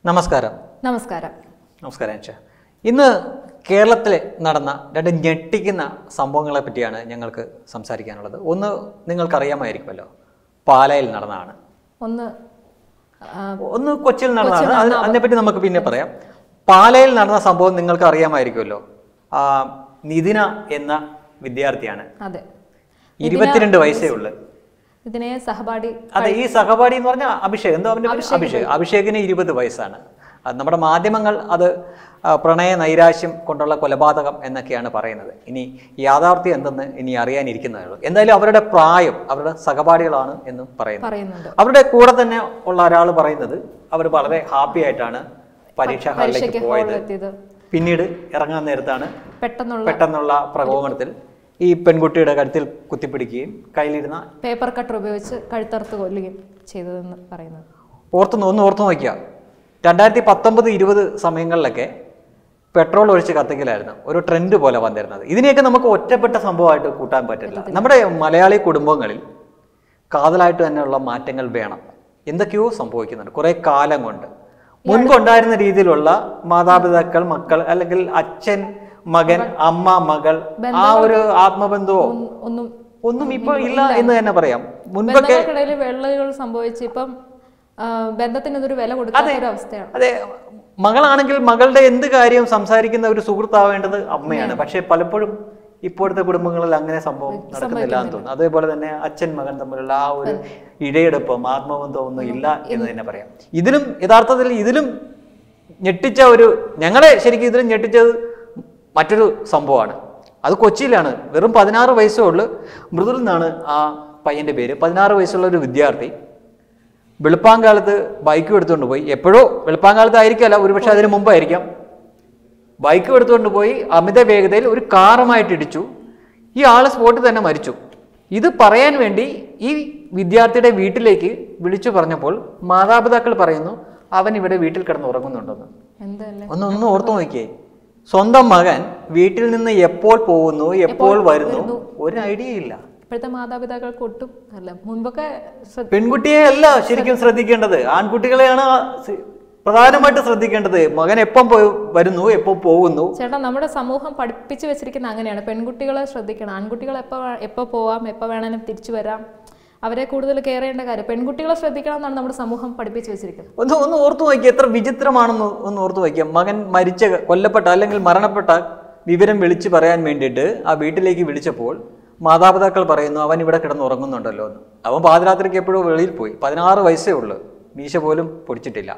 നമസ്കാരം നമസ്കാരം നമസ്കാരം അച്ഛ ഇന്ന് കേരളത്തിൽ നടന്ന രണ്ട് ഞെട്ടിക്കുന്ന സംഭവങ്ങളെ പറ്റിയാണ് ഞങ്ങൾക്ക് സംസാരിക്കാനുള്ളത് ഒന്ന് നിങ്ങൾക്കറിയാമായിരിക്കുമല്ലോ പാലയിൽ നടന്നതാണ് ഒന്ന് ആ, ഒന്ന് കൊച്ചിയിൽ നടന്നതാണ് അത് അതിനെപ്പറ്റി നമുക്ക് പിന്നെ പറയാം പാലയിൽ നടന്ന സംഭവം നിങ്ങൾക്ക് അറിയാമായിരിക്കുമല്ലോ ആ, നിതിന എന്ന വിദ്യാർത്ഥിയാണ് അതെ ഇരുപത്തിരണ്ട് വയസ്സേ ഉള്ളു ഇതിനെ സഹപാഠി അതെ ഈ സഹപാഠി എന്ന് പറഞ്ഞാൽ അഭിഷേക് എന്തോ അവന്റെ പേര്? അഭിഷേക് അഭിഷേകിന് ഇരുപത് വയസ്സാണ് അത് നമ്മുടെ മാധ്യമങ്ങൾ അത് ആ, പ്രണയ നൈരാശ്യം കൊണ്ടുള്ള കൊലപാതകം എന്നൊക്കെയാണ് പറയുന്നത് ഇനി യാഥാർത്ഥ്യം എന്തെന്ന് ഇനി അറിയാനിരിക്കുന്നതേ ഉള്ളൂ എന്തായാലും അവരുടെ പ്രായം അവരുടെ സഹപാഠികളാണ് എന്നും പറയുന്നു പറയുന്നുണ്ട് അവരുടെ കൂടെ തന്നെ ഉള്ള ഒരാൾ പറയുന്നത് അവർ വളരെ ഹാപ്പി ആയിട്ടാണ് പരീക്ഷാ ഹാളിലേക്ക് പരീക്ഷയ്ക്ക് പോയത് എത്തിയത് പിന്നീട് ഇറങ്ങാൻ നേരത്താണ് പെട്ടെന്നുള്ള പെട്ടെന്നുള്ള പ്രകോപനത്തിൽ ഈ പെൺകുട്ടിയുടെ കഴുത്തിൽ കുത്തിപ്പിടിക്കുകയും കയ്യിലിരുന്ന പേപ്പർ കട്ടർ ഉപയോഗിച്ച് കഴുത്തറുത്ത് കൊല്ലുകയും ചെയ്തതെന്ന് പറയുന്നത് ഓർത്ത് നോ- ഒന്ന് ഓർത്ത് നോക്കിയ രണ്ടായിരത്തി പത്തൊമ്പത് ഇരുപത് സമയങ്ങളിലൊക്കെ പെട്രോൾ ഒഴിച്ച് കത്തിക്കലായിരുന്നു ഒരു ട്രെൻഡ് പോലെ വന്നിരുന്നത് ഇതിനെയൊക്കെ നമുക്ക് ഒറ്റപ്പെട്ട സംഭവമായിട്ട് കൂട്ടാൻ പറ്റില്ല നമ്മുടെ മലയാളി കുടുംബങ്ങളിൽ കാതലായിട്ട് തന്നെയുള്ള മാറ്റങ്ങൾ വേണം എന്തൊക്കെയോ സംഭവിക്കുന്നുണ്ട് കുറെ കാലം കൊണ്ട് മുൻപുണ്ടായിരുന്ന രീതിയിലുള്ള മാതാപിതാക്കൾ മക്കൾ അല്ലെങ്കിൽ അച്ഛൻ മകൻ അമ്മ മകൾ ആ ഒരു ആത്മബന്ധമോ ഒന്നും- ഒന്നും ഒന്നും ഇപ്പൊ ഇല്ല എന്ന് തന്നെ പറയാം മുൻപൊക്കെ ബന്ധങ്ങൾക്കിടയിൽ വെള്ളലുകൾ സംഭവിച്ച് ഇപ്പം ആ, ബന്ധത്തിന് ഇതൊരു വില കൊടുക്കാത്ത ഒരു അവസ്ഥയാണ് അതെ മകളാണെങ്കിൽ മകളുടെ എന്ത് കാര്യവും സംസാരിക്കുന്ന ഒരു സുഹൃത്താവേണ്ടത് അമ്മയാണ് പക്ഷെ പലപ്പോഴും ഇപ്പോഴത്തെ കുടുംബങ്ങളിൽ അങ്ങനെ സംഭവം നടക്കുന്നില്ല എന്ന് തോന്നുന്നു അതേപോലെ തന്നെ അച്ഛൻ മകൻ തമ്മിലുള്ള ആ ഒരു ഇഴയെടുപ്പം ആത്മബന്ധം ഒന്നും ഇല്ല എന്ന് തന്നെ പറയാം ഇതിലും യഥാർത്ഥത്തിൽ ഇതിലും ഞെട്ടിച്ച ഒരു ഞങ്ങളെ ശരിക്കും ഇതിലും ഞെട്ടിച്ചത് മറ്റൊരു സംഭവമാണ് അത് കൊച്ചിയിലാണ് വെറും പതിനാറ് വയസ്സേ ഉള്ളു മൃദുൽ എന്നാണ് ആ പയ്യന്റെ പേര് പതിനാറ് വയസ്സുള്ള ഒരു വിദ്യാർത്ഥി വെളുപ്പാങ്കാലത്ത് ബൈക്ക് എടുത്തുകൊണ്ട് പോയി എപ്പോഴോ വെളുപ്പാങ്കാലത്ത് ആയിരിക്കല്ല ഒരുപക്ഷെ അതിന് മുമ്പായിരിക്കാം ബൈക്ക് എടുത്തുകൊണ്ട് പോയി അമിത വേഗതയിൽ ഒരു കാറുമായിട്ട് ഇടിച്ചു ഈ ആള് സ്പോട്ടിൽ തന്നെ മരിച്ചു ഇത് പറയാൻ വേണ്ടി ഈ വിദ്യാർത്ഥിയുടെ വീട്ടിലേക്ക് വിളിച്ചു പറഞ്ഞപ്പോൾ മാതാപിതാക്കൾ പറയുന്നു അവൻ ഇവിടെ വീട്ടിൽ കിടന്ന് ഉറങ്ങുന്നുണ്ടെന്ന് എന്തല്ലേ ഒന്ന് ഒന്ന് ഓർത്തു നോക്കിയേ സ്വന്തം മകൻ വീട്ടിൽ നിന്ന് എപ്പോൾ പോകുന്നു എപ്പോൾ വരുന്നു ഒരു ഐഡിയ ഇല്ല ഇപ്പോഴത്തെ മാതാപിതാക്കൾക്ക് ഒട്ടും അല്ല മുൻപൊക്കെ ശ്ര- പെൺകുട്ടിയെ അല്ല ശരിക്കും ശ്രദ്ധിക്കേണ്ടത് ആൺകുട്ടികളെയാണ് ആ സി- പ്രധാനമായിട്ട് ശ്രദ്ധിക്കേണ്ടത് മകൻ എപ്പം പോയി വരുന്നു എപ്പോൾ പോകുന്നു ചേട്ടാ നമ്മുടെ സമൂഹം പഠിപ്പിച്ചു വെച്ചിരിക്കുന്ന അങ്ങനെയാണ് പെൺകുട്ടികളെ ശ്രദ്ധിക്കണം ആൺകുട്ടികൾ എപ്പോൾ എപ്പോൾ പോവാം എപ്പോൾ വേണമെങ്കിലും തിരിച്ചു വരാം അവരെ കൂടുതൽ കെയർ ചെയ്യേണ്ട കാര്യം പെൺകുട്ടികളെ ശ്രദ്ധിക്കണം എന്നാണ് നമ്മുടെ സമൂഹം പഠിപ്പിച്ചു വെച്ചിരിക്കുന്നത് ഒന്ന് ഒന്ന് ഓർത്തു നോക്കി എത്ര വിചിത്രമാണെന്ന് ഒന്ന് ഓർത്തു നോക്കിയ മകൻ മരിച്ച കൊല്ലപ്പെട്ട അല്ലെങ്കിൽ മരണപ്പെട്ട വിവരം വിളിച്ചു പറയാൻ വേണ്ടിയിട്ട് ആ വീട്ടിലേക്ക് വിളിച്ചപ്പോൾ മാതാപിതാക്കൾ പറയുന്നു അവൻ ഇവിടെ കിടന്ന് ഉറങ്ങുന്നുണ്ടല്ലോ എന്ന് അവൻ പാതിരാത്രിക്ക് എപ്പോഴോ വെളിയിൽ പോയി പതിനാറ് വയസ്സേ ഉള്ളൂ മീശ പോലും പൊടിച്ചിട്ടില്ല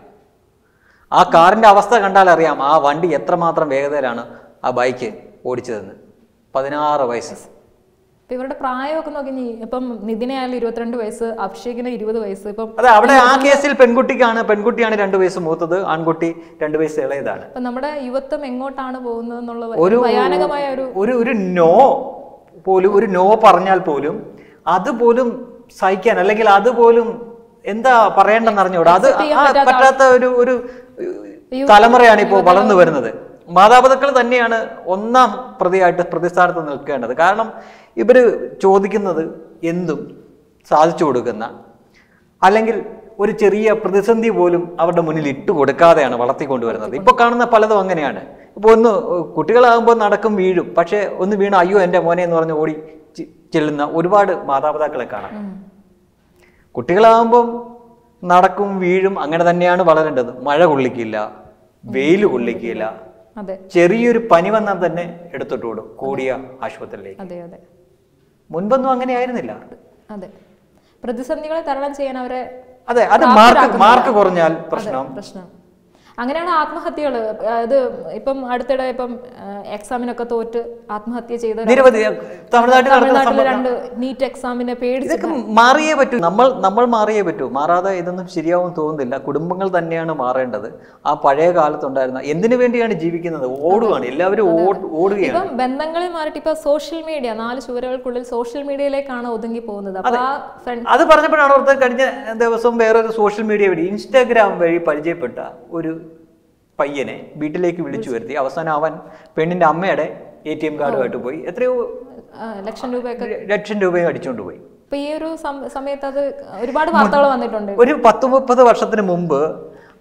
ആ കാറിന്റെ അവസ്ഥ കണ്ടാൽ അറിയാം ആ വണ്ടി എത്രമാത്രം വേഗതയിലാണ് ആ ബൈക്ക് ഓടിച്ചതെന്ന് പതിനാറ് വയസ്സ് ഇപ്പൊ ഇവരുടെ പ്രായമൊക്കെ നോക്കി നീ ഇപ്പം നിതിനായാലും ഇരുപത്തിരണ്ട് വയസ്സ് അഭിഷേകിന് ഇരുപത് വയസ്സ് ഇപ്പം അതെ അവിടെ ആ കേസിൽ പെൺകുട്ടിക്കാണ് പെൺകുട്ടിയാണ് രണ്ട് വയസ്സ് മൂത്തത് ആൺകുട്ടി രണ്ട് വയസ്സ് ഇളയതാണ് ഇപ്പൊ നമ്മുടെ യുവത്വം എങ്ങോട്ടാണ് പോകുന്നത് എന്നുള്ള ഒരു ഭയാനകമായ ഒരു ഒരു ഒരു നോ പോലും ഒരു നോ പറഞ്ഞാൽ പോലും അതുപോലും സഹിക്കാൻ അല്ലെങ്കിൽ അതുപോലും എന്താ പറയേണ്ടെന്ന് അറിഞ്ഞൂടാ അത് ആ പറ്റാത്ത ഒരു ഒരു തലമുറയാണ് ഇപ്പോൾ വളർന്നു വരുന്നത് മാതാപിതാക്കൾ തന്നെയാണ് ഒന്നാം പ്രതിയായിട്ട് പ്രതിസ്ഥാനത്ത് നിൽക്കേണ്ടത് കാരണം ഇവര് ചോദിക്കുന്നത് എന്തും സാധിച്ചു കൊടുക്കുന്ന അല്ലെങ്കിൽ ഒരു ചെറിയ പ്രതിസന്ധി പോലും അവരുടെ മുന്നിൽ ഇട്ട് കൊടുക്കാതെയാണ് വളർത്തിക്കൊണ്ടുവരുന്നത് ഇപ്പൊ കാണുന്ന പലതും അങ്ങനെയാണ് ഇപ്പൊ ഒന്ന് കുട്ടികളാകുമ്പോൾ നടക്കും വീഴും പക്ഷെ ഒന്ന് വീണ അയ്യോ എൻ്റെ മോനെ എന്ന് പറഞ്ഞ് ഓടി ചെ- ചെല്ലുന്ന ഒരുപാട് മാതാപിതാക്കളെ കാണാം ഉം. കുട്ടികളാകുമ്പം നടക്കും വീഴും അങ്ങനെ തന്നെയാണ് വളരേണ്ടത് മഴ കൊള്ളിക്കില്ല വെയിൽ കൊള്ളിക്കില്ല അതെ ചെറിയൊരു പനി വന്നാൽ തന്നെ എടുത്തിട്ട് ഓടും കൂടിയ ആശുപത്രിയിലേക്ക് അതെ അതെ മുൻപൊന്നും അങ്ങനെ ആയിരുന്നില്ല അതെ പ്രതിസന്ധികളെ തരണം ചെയ്യാൻ അവരെ അതെ അത് മാർക്ക് മാർക്ക് കുറഞ്ഞാൽ പ്രശ്നം പ്രശ്നം അങ്ങനെയാണ് ആത്മഹത്യകൾ ഇത് ഇപ്പം അടുത്തിടെ ഇപ്പം എക്സാമിനൊക്കെ തോറ്റ് ആത്മഹത്യ ചെയ്ത നിരവധി തമിഴ്നാട്ടിൽ നടക്കുന്ന തമിഴ്നാട്ടിലെ രണ്ട് നീറ്റ് എക്സാമിനെ പേടിച്ച് ഇതൊക്കെ മാറിയേ പറ്റൂ നമ്മൾ നമ്മൾ മാറിയേ പറ്റൂ മാറാതെ ഇതൊന്നും ശരിയാവും തോന്നുന്നില്ല കുടുംബങ്ങൾ തന്നെയാണ് മാറേണ്ടത് ആ പഴയ കാലത്തുണ്ടായിരുന്ന എന്തിനു വേണ്ടിയാണ് ജീവിക്കുന്നത് ഓടുകയാണ് എല്ലാവരും ഓട്- ഓടുകയാണ് ഇപ്പം ബന്ധങ്ങളിൽ മാറിയിട്ട് ഇപ്പൊ സോഷ്യൽ മീഡിയ നാല് ചുവരുകൾക്കുള്ളിൽ സോഷ്യൽ മീഡിയയിലേക്കാണ് ഒതുങ്ങി പോകുന്നത് അപ്പൊ ആ ഫ്രണ്ട് അത് പറഞ്ഞപ്പോഴാണ് ഓർത്തത് കഴിഞ്ഞ ദിവസം വേറൊരു സോഷ്യൽ മീഡിയ വഴി ഇൻസ്റ്റാഗ്രാം വഴി പരിചയപ്പെട്ട ഒരു പയ്യനെ വീട്ടിലേക്ക് വിളിച്ചു വരുത്തി അവസാനം അവൻ പെണ്ണിന്റെ അമ്മയുടെ എ ടി എം കാർഡുമായിട്ട് പോയി എത്രയോ ലക്ഷം രൂപയൊക്കെ ലക്ഷം രൂപയും അടിച്ചുകൊണ്ട് പോയി ഇപ്പൊ ഈ ഒരു സം- സമയത്ത് അത് ഒരുപാട് വാർത്തകൾ വന്നിട്ടുണ്ട് ഒരു പത്ത് മുപ്പത് വർഷത്തിന് മുമ്പ്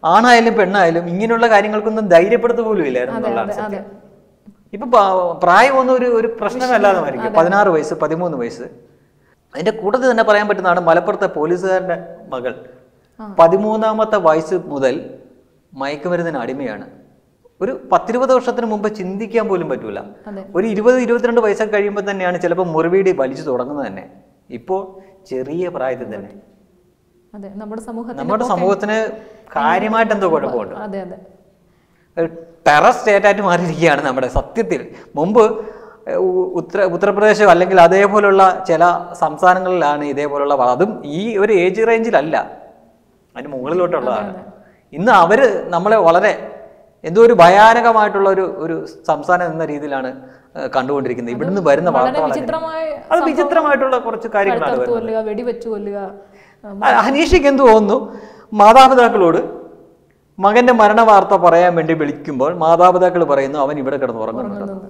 ആണായാലും പെണ്ണായാലും ഇങ്ങനെയുള്ള കാര്യങ്ങൾക്കൊന്നും ധൈര്യപ്പെടുത്തു പോലും ഇല്ലായിരുന്നു അതെ എന്നുള്ളതാണ് അതെ അതെ സത്യം ഇപ്പൊ പ- പ്രായമൊന്നും ഒരു ഒരു പ്രശ്നമല്ലാതെ മരിക്കും പതിനാറ് വയസ്സ് പതിമൂന്ന് വയസ്സ് അതിന്റെ കൂട്ടത്തിൽ തന്നെ പറയാൻ പറ്റുന്നതാണ് മലപ്പുറത്തെ പോലീസുകാരന്റെ മകൾ പതിമൂന്നാമത്തെ വയസ്സ് മുതൽ മയക്കുമരുന്നിന് അടിമയാണ് ഒരു പത്തിരുപത് വർഷത്തിന് മുമ്പ് ചിന്തിക്കാൻ പോലും പറ്റൂല അതെ. ഒരു ഇരുപത് ഇരുപത്തിരണ്ട് വയസ്സൊക്കെ കഴിയുമ്പോൾ തന്നെയാണ് ചിലപ്പോൾ മുറിവീടി വലിച്ചു തുടങ്ങുന്നത് തന്നെ ഇപ്പോൾ ചെറിയ പ്രായത്തിൽ തന്നെ അതെ നമ്മുടെ സമൂഹത്തിൽ നമ്മുടെ സമൂഹത്തിന് കാര്യമായിട്ട് എന്തോ കുഴപ്പമുണ്ട് അതെ അതെ ഒരു ടെറർ സ്റ്റേറ്റ് ആയിട്ട് മാറിയിരിക്കുകയാണ് നമ്മുടെ സത്യത്തിൽ മുമ്പ് ഏഹ്, ഉ- ഉത്തര ഉത്തർപ്രദേശോ അല്ലെങ്കിൽ അതേപോലുള്ള ചില സംസ്ഥാനങ്ങളിലാണ് ഇതേപോലുള്ള വ- അതും ഈ ഒരു ഏജ് റേഞ്ചിലല്ല അതിന് മുകളിലോട്ടുള്ളതാണ് ഇന്ന് അവര് നമ്മളെ വളരെ എന്തോ ഒരു ഭയാനകമായിട്ടുള്ള ഒരു ഒരു സംസ്ഥാനം എന്ന രീതിയിലാണ് ഏഹ്, കണ്ടുകൊണ്ടിരിക്കുന്നത് ഇവിടുന്ന് വരുന്ന വളരെ വാർത്തകൾ വിചിത്രമായ അത് വിചിത്രമായിട്ടുള്ള കുറച്ച് കാര്യങ്ങളാണ് കഴുത്തറുത്ത് കൊല്ലുക വെടിവെച്ച് കൊല്ലുക ഉം, ആ, ഹനീഷയ്ക്ക് എന്ത് തോന്നുന്നു മാതാപിതാക്കളോട് മകന്റെ മരണ വാർത്ത പറയാൻ വേണ്ടി വിളിക്കുമ്പോൾ മാതാപിതാക്കൾ പറയുന്നു അവൻ ഇവിടെ കിടന്ന് ഉറങ്ങുന്നുണ്ട് ഉറങ്ങുന്നത്.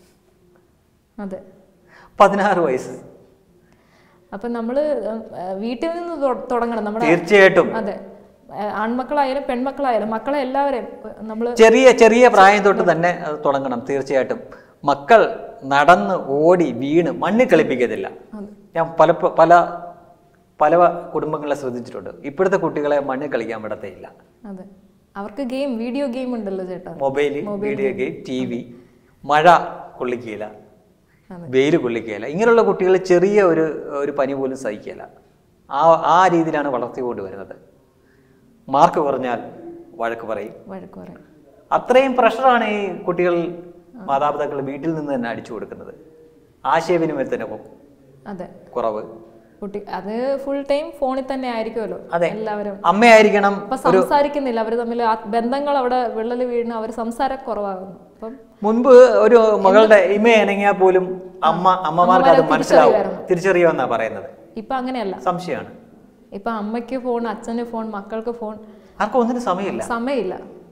അതെ പതിനാറ് വയസ്സ് അപ്പൊ നമ്മള് ഉം, ഏഹ്, വീട്ടിൽ നിന്ന് തൊ- തുടങ്ങണം നമ്മുടെ തീർച്ചയായിട്ടും അതെ ഏഹ്, ആൺമക്കളായാലും പെൺമക്കളായാലും മക്കളെ എല്ലാവരെയും നമ്മൾ ചെറിയ ചെറിയ പ്രായം തൊട്ട് തന്നെ അത് തുടങ്ങണം തീർച്ചയായിട്ടും മക്കൾ നടന്ന് ഓടി വീണ് മണ്ണിൽ കളിപ്പിക്കത്തില്ല ഞാൻ പല പല പല കുടുംബങ്ങളെ ശ്രദ്ധിച്ചിട്ടുണ്ട് ഇപ്പോഴത്തെ കുട്ടികളെ മണ്ണിൽ കളിക്കാൻ വിടത്തേയില്ല അതെ അവർക്ക് ഗെയിം വീഡിയോ ഗെയിം ഉണ്ടല്ലോ ചേട്ടാ mobile video game T V മഴ കൊള്ളിക്കുകയില്ല അതെ. വെയിൽ കൊള്ളിക്കുകയില്ല ഇങ്ങനെയുള്ള കുട്ടികൾ ചെറിയ ഒരു ഒരു പനി പോലും സഹിക്കില്ല ആ ആ രീതിയിലാണ് വളർത്തിക്കൊണ്ട് വരുന്നത് മാർക്ക് കുറഞ്ഞാൽ വഴക്ക് പറയും വഴക്ക് പറയും അത്രയും പ്രഷറാണ് ഈ കുട്ടികൾ മാതാപിതാക്കൾ വീട്ടിൽ നിന്ന് തന്നെ അടിച്ചു കൊടുക്കുന്നത് ആശയവിനിമയത്തിന് അതെ കുറവ് കുട്ടി അത് ഫുൾ ടൈം ഫോണിൽ തന്നെ ആയിരിക്കുമല്ലോ അതെ. എല്ലാവരും അമ്മയായിരിക്കണം അപ്പൊ സംസാരിക്കുന്നില്ല അവർ തമ്മിൽ ആ ബന്ധങ്ങൾ അവിടെ വിള്ളൽ വീഴുന്ന അവർ സംസാരം കുറവാകുന്നു അപ്പം മുൻപ് ഒരു മകളുടെ ഇമ ഇണങ്ങിയാൽ പോലും അമ്മ അമ്മമാർക്ക് അത് അമ്മമാരെ മനസ്സിലാവും തിരിച്ചറിയുമായിരുന്നു. തിരിച്ചറിയുമെന്നാ പറയുന്നത് ഇപ്പൊ അങ്ങനെയല്ല സംശയമാണ് ഇപ്പൊ അമ്മയ്ക്ക് ഫോൺ അച്ഛന് ഫോൺ മക്കൾക്ക് ഫോൺ ആർക്കും ഒന്നിനും സമയമില്ല സമയമില്ല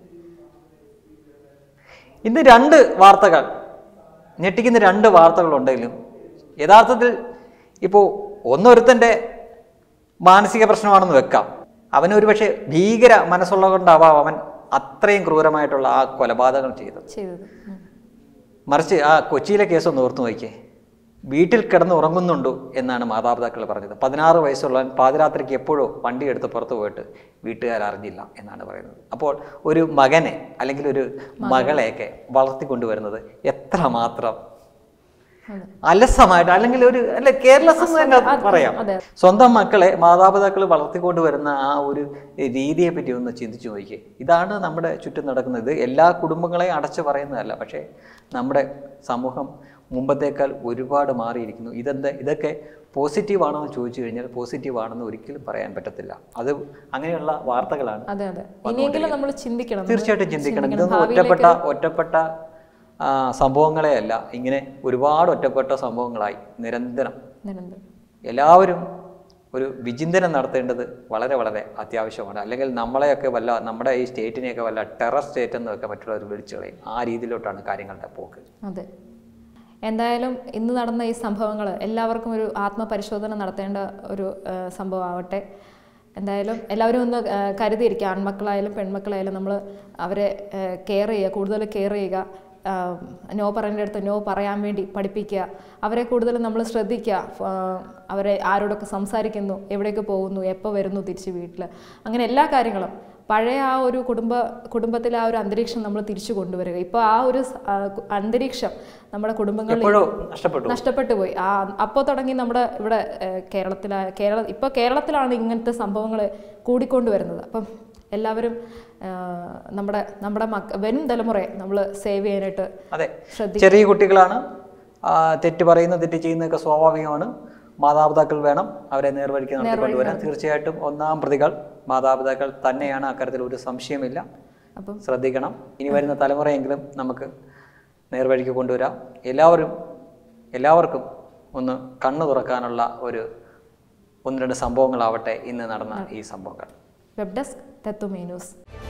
ഇന്ന് രണ്ട് വാർത്തകൾ ഞെട്ടിക്കുന്ന രണ്ട് വാർത്തകളുണ്ടെങ്കിലും യഥാർത്ഥത്തിൽ ഇപ്പോൾ ഒന്നൊരുത്തൻ്റെ മാനസിക പ്രശ്നമാണെന്ന് വെക്കാം അവന് ഒരുപക്ഷെ ഭീകര മനസ്സുള്ളത് കൊണ്ടാവാം അവൻ അത്രയും ക്രൂരമായിട്ടുള്ള ആ കൊലപാതകം ചെയ്തത് ചെയ്തത് ഉം. മറിച്ച് ആ കൊച്ചിയിലെ കേസ് ഒന്ന് ഓർത്തു നോക്കിയേ വീട്ടിൽ കിടന്ന് ഉറങ്ങുന്നുണ്ടോ എന്നാണ് മാതാപിതാക്കൾ പറഞ്ഞത് പതിനാറ് വയസ്സുള്ള പാതിരാത്രിക്ക് എപ്പോഴോ വണ്ടി എടുത്ത് പുറത്തു പോയിട്ട് വീട്ടുകാർ അറിഞ്ഞില്ല എന്നാണ് പറയുന്നത് അപ്പോൾ ഒരു മകനെ അല്ലെങ്കിൽ ഒരു മകളെയൊക്കെ വളർത്തിക്കൊണ്ടുവരുന്നത് എത്രമാത്രം അതെ. അലസമായിട്ട് അല്ലെങ്കിൽ ഒരു അല്ലെ കെയർലെസ് എന്ന് തന്നെ പറയാം അതെ. സ്വന്തം മക്കളെ മാതാപിതാക്കൾ വളർത്തിക്കൊണ്ട് വരുന്ന ആ ഒരു രീതിയെ പറ്റി ഒന്ന് ചിന്തിച്ചു നോക്കിയേ ഇതാണ് നമ്മുടെ ചുറ്റും നടക്കുന്നത് ഇത് എല്ലാ കുടുംബങ്ങളെയും അടച്ചു പറയുന്നതല്ല പക്ഷേ നമ്മുടെ സമൂഹം മുമ്പത്തേക്കാൾ ഒരുപാട് മാറിയിരിക്കുന്നു ഇതെന്താ ഇതൊക്കെ പോസിറ്റീവ് ആണോ എന്ന് ചോദിച്ചു കഴിഞ്ഞാൽ പോസിറ്റീവ് ആണെന്ന് ഒരിക്കലും പറയാൻ പറ്റത്തില്ല അത് അങ്ങനെയുള്ള വാർത്തകളാണ് അതെ അതെ ഇനിയെങ്കിലും നമ്മൾ ചിന്തിക്കണം തീർച്ചയായിട്ടും ചിന്തിക്കണം ഇതൊന്നും ഒറ്റപ്പെട്ട ഒറ്റപ്പെട്ട ആ, സംഭവങ്ങളെയല്ല ഇങ്ങനെ ഒരുപാട് ഒറ്റപ്പെട്ട സംഭവങ്ങളായി നിരന്തരം നിരന്തരം എല്ലാവരും ഒരു വിചിന്തനം നടത്തേണ്ടത് വളരെ വളരെ അത്യാവശ്യമാണ് അല്ലെങ്കിൽ നമ്മളെയൊക്കെ വല്ല നമ്മുടെ ഈ സ്റ്റേറ്റിനെയൊക്കെ വല്ല ടെറർ സ്റ്റേറ്റ് എന്നൊക്കെ മറ്റുള്ളവർ വിളിച്ചു കളയും ആ രീതിയിലോട്ടാണ് കാര്യങ്ങളുടെ പോക്ക് അതെ എന്തായാലും ഇന്ന് നടന്ന ഈ സംഭവങ്ങൾ എല്ലാവർക്കും ഒരു ആത്മപരിശോധന നടത്തേണ്ട ഒരു ആ, സംഭവമാവട്ടെ എന്തായാലും എല്ലാവരും ഒന്ന് ആ, കരുതിയിരിക്കുക ആൺമക്കളായാലും പെൺമക്കളായാലും നമ്മൾ അവരെ കെയർ ചെയ്യുക കൂടുതൽ കെയർ ചെയ്യുക ആ, നോ പറയേണ്ട അടുത്ത് നോ പറയാൻ വേണ്ടി പഠിപ്പിക്കുക അവരെ കൂടുതൽ നമ്മൾ ശ്രദ്ധിക്കുക ആ, അവരെ ആരോടൊക്കെ സംസാരിക്കുന്നു എവിടേക്ക് പോകുന്നു എപ്പോൾ വരുന്നു തിരിച്ച് വീട്ടിൽ അങ്ങനെ എല്ലാ കാര്യങ്ങളും പഴയ ആ ഒരു കുടുംബ കുടുംബത്തിലെ ആ ഒരു അന്തരീക്ഷം നമ്മൾ തിരിച്ചു കൊണ്ടുവരിക ഇപ്പോൾ ആ ഒരു സ- ആ കു- അന്തരീക്ഷം നമ്മുടെ കുടുംബങ്ങളിൽ എപ്പോഴോ നഷ്ടപ്പെട്ടു നഷ്ടപ്പെട്ടു പോയി ആ അപ്പോൾ തുടങ്ങി നമ്മുടെ ഇവിടെ കേരളത്തില കേരള ഇപ്പോൾ കേരളത്തിലാണ് ഇങ്ങനത്തെ സംഭവങ്ങൾ കൂടിക്കൊണ്ടുവരുന്നത് അപ്പം എല്ലാവരും ആ, നമ്മുടെ നമ്മുടെ മക്ക വരും തലമുറയെ നമ്മൾ സേവ് ചെയ്യാനായിട്ട് അതെ ശ്രദ്ധിക്കുക ചെറിയ കുട്ടികളാണ് ആ, തെറ്റ് പറയുന്ന തെറ്റ് ചെയ്യുന്നതൊക്കെ സ്വാഭാവികമാണ് മാതാപിതാക്കൾ വേണം അവരെ നേർവഴിക്ക് നടത്തിക്കൊണ്ടുവരാൻ തീർച്ചയായിട്ടും ഒന്നാം പ്രതികൾ മാതാപിതാക്കൾ തന്നെയാണ് അക്കാര്യത്തിൽ ഒരു സംശയമില്ല അപ്പം ശ്രദ്ധിക്കണം ഇനി വരുന്ന തലമുറയെങ്കിലും നമുക്ക് നേർവഴിക്ക് കൊണ്ടുവരാം എല്ലാവരും എല്ലാവർക്കും ഒന്ന് കണ്ണു തുറക്കാനുള്ള ഒരു ഒന്ന് രണ്ട് സംഭവങ്ങളാവട്ടെ ഇന്ന് നടന്ന ഈ സംഭവങ്ങൾ വെബ് ഡെസ്ക് തത്വമേ ന്യൂസ്